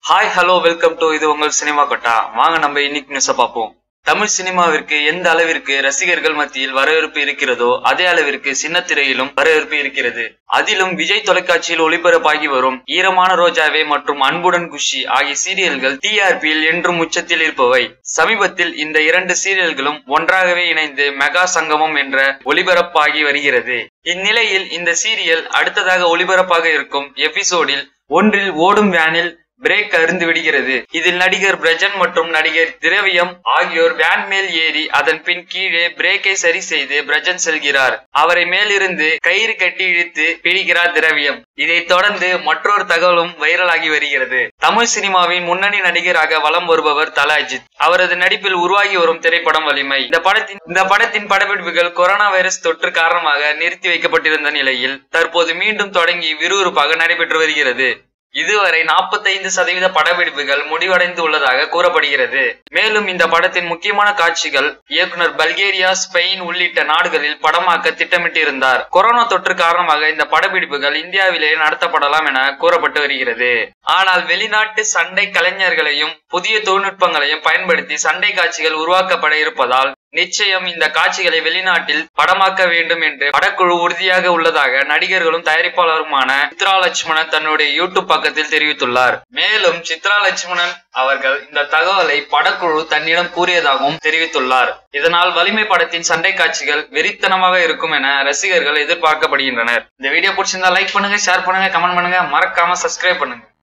hi hello welcome to இது உங்கள் cinema கொட்டா வாங்க நம்ம இன்னைக்கு நியூஸ பார்ப்போம் தமிழ் சினிமாவிற்கு எந்த அளவிற்கு ரசிகர்கள் மத்தியில் வரவேற்பு இருக்கிறதோ அதே அளவிற்கு சின்ன திரையிலும் வரவேற்பு இருக்கிறது அதிலும் விஜய் தொலைக்காட்சியில் ஒளிபரப்பாகி வரும் ஈரமான ரோஜாவே மற்றும் அன்புடன் குஷி ஆகிய சீரியல்கள் டிஆர்பியில் என்றும் உச்சத்தில் இருப்பவை சமீபத்தில் இந்த இரண்டு சீரியல்களும் ஒன்றாகவே இணைந்து மெகா சங்கமம் என்ற ஒளிபரப்பாகி வருகிறது இந்நிலையில் இந்த சீரியல் அடுத்ததாக ஒளிபரப்பாக இருக்கும் எபிசோடில் ஒன்றில் ஓடும் வேனில் பிரேக் அருந்து விடுகிறது இதில் நடிகர் பிரஜன் மற்றும் நடிகர் திரவியம் ஆகியோர் வேன் மேல் ஏறி அதன் பின் கீழே பிரேக்கை சரி செய்து பிரஜன் செல்கிறார் அவரை மேலிருந்து கயிறு கட்டி இழுத்து பிடிக்கிறார் திரவியம் இதைத் தொடர்ந்து மற்றொரு தகவலும் வைரலாகி வருகிறது தமிழ் சினிமாவின் முன்னணி நடிகராக வலம் வருபவர் தல அஜித் அவரது நடிப்பில் உருவாகி வரும் திரைப்படம் வலிமை இந்த படத்தின் இந்த படத்தின் படப்பிடிப்புகள் கொரோனா வைரஸ் தொற்று காரணமாக நிறுத்தி வைக்கப்பட்டிருந்த நிலையில் தற்போது மீண்டும் தொடங்கி விறுவிறுப்பாக நடைபெற்று வருகிறது இதுவரை 45% சதவீத படப்பிடிப்புகள் முடிவடைந்து உள்ளதாக கூறப்படுகிறது மேலும் இந்த படத்தின் முக்கியமான காட்சிகள் இயக்குனர் பல்கேரியா ஸ்பெயின் உள்ளிட்ட நாடுகளில் படமாக்க திட்டமிட்டிருந்தார் கொரோனா தொற்று காரணமாக இந்த படப்பிடிப்புகள் இந்தியாவிலேயே நடத்தப்படலாம் என கூறப்பட்டு வருகிறது ஆனால் வெளிநாட்டு சண்டை கலைஞர்களையும் புதிய தொழில்நுட்பங்களையும் பயன்படுத்தி சண்டை காட்சிகள் உருவாக்கப்பட இருப்பதால் நிச்சயம் இந்த காட்சிகளை வெளிநாட்டில் படமாக்க வேண்டும் என்று படக்குழு உறுதியாக உள்ளதாக நடிகர்களும் தயாரிப்பாளருமான சித்ரா லட்சுமணன் தன்னுடைய யூடியூப் பக்கத்தில் தெரிவித்துள்ளார் மேலும் சித்ரா லட்சுமணன் அவர்கள் இந்த தகவலை படக்குழு தன்னிடம் கூறியதாகவும் தெரிவித்துள்ளார் இதனால் வலிமை படத்தின் சண்டை காட்சிகள் வெறித்தனமாக இருக்கும் என ரசிகர்கள் எதிர்பார்க்கப்படுகின்றனர் இந்த வீடியோ பிடிச்சிருந்தா லைக் பண்ணுங்க ஷேர் பண்ணுங்க கமெண்ட் பண்ணுங்க மறக்காம சப்ஸ்கிரைப் பண்ணுங்க